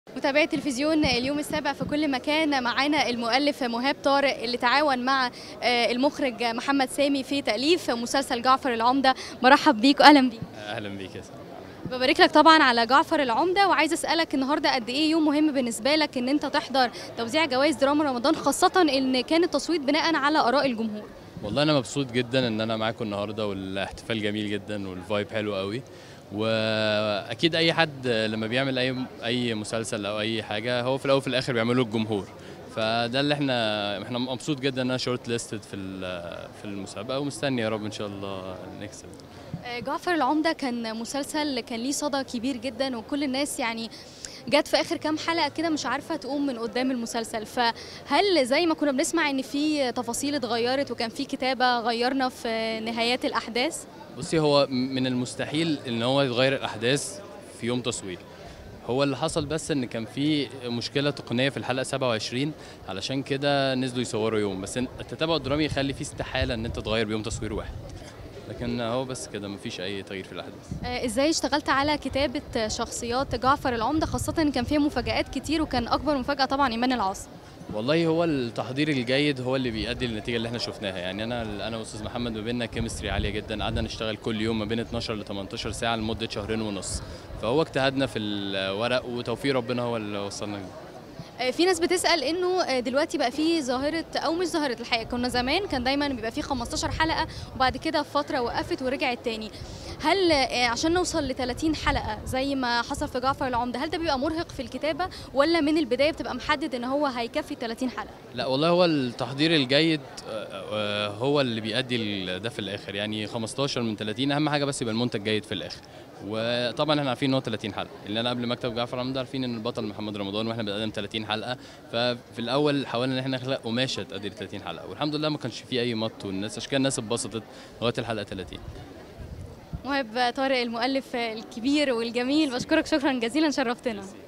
متابعي تلفزيون اليوم السابع في كل مكان معانا المؤلف مهاب طارق اللي تعاون مع آه، المخرج محمد سامي في تأليف مسلسل جعفر العمدة مرحب بيك واهلا بيك اهلا بيك يا سلام ببارك لك طبعا على جعفر العمدة وعايز اسألك النهاردة قد ايه يوم مهم بالنسبة لك ان انت تحضر توزيع جوائز دراما رمضان خاصة ان كان التصويت بناء على اراء الجمهور والله انا مبسوط جدا ان انا معاكم النهارده والاحتفال جميل جدا والفايب حلو قوي واكيد اي حد لما بيعمل اي اي مسلسل او اي حاجه هو في الاول وفي الاخر بيعمله الجمهور فده اللي احنا احنا مبسوط جدا ان انا شورت ليستد في ال- في المسابقه ومستني يا رب ان شاء الله نكسب آه، جعفر العمدة كان مسلسل كان ليه صدى كبير جدا وكل الناس يعني جت في اخر كام حلقه كده مش عارفه تقوم من قدام المسلسل فهل زي ما كنا بنسمع ان في تفاصيل اتغيرت وكان في كتابه غيرنا في نهايات الاحداث بصي هو من المستحيل ان هو يتغير الاحداث في يوم تصوير هو اللي حصل بس ان كان في مشكله تقنيه في الحلقه 27 علشان كده نزلوا يصوروا يوم بس التتابع الدرامي يخلي فيه استحاله ان انت تغير بيوم تصوير واحد لكن هو بس كده مفيش اي تغيير في الاحداث آه، ازاي اشتغلت على كتابه شخصيات جعفر العمده خاصه ان كان فيها مفاجات كتير وكان اكبر مفاجاه طبعا ايمان العاص والله هو التحضير الجيد هو اللي بيؤدي للنتيجه اللي احنا شفناها يعني انا انا واستاذ محمد ما بيننا كيمستري عاليه جدا قعدنا نشتغل كل يوم ما بين 12 ل 18 ساعه لمده شهرين ونص فهو اجتهدنا في الورق وتوفيق ربنا هو اللي وصلنا لده. آه، في ناس بتسال انه آه، دلوقتي بقى في ظاهره او مش ظاهره الحقيقه كنا زمان كان دايما بيبقى في 15 حلقه وبعد كده فتره وقفت ورجعت تاني هل آه، عشان نوصل ل 30 حلقه زي ما حصل في جعفر العمده هل ده بيبقى مرهق في الكتابه ولا من البدايه بتبقى محدد ان هو هيكفي 30 حلقه لا والله هو التحضير الجيد آه، آه، هو اللي بيؤدي ل- ده في الاخر يعني 15 من 30 اهم حاجه بس يبقى المنتج جيد في الاخر وطبعا احنا عارفين ان هو 30 حلقه اللي انا قبل ما اكتب جعفر عمده عارفين ان البطل محمد رمضان واحنا بنقدم 30 حلقه ففي الاول حاولنا ان احنا نخلق قماشه تؤدي ل 30 حلقه والحمد لله ما كانش فيه اي مط والناس عشان كده الناس اتبسطت لغايه الحلقه 30 مهاب طارق المؤلف الكبير والجميل بشكرك شكرا جزيلا شرفتنا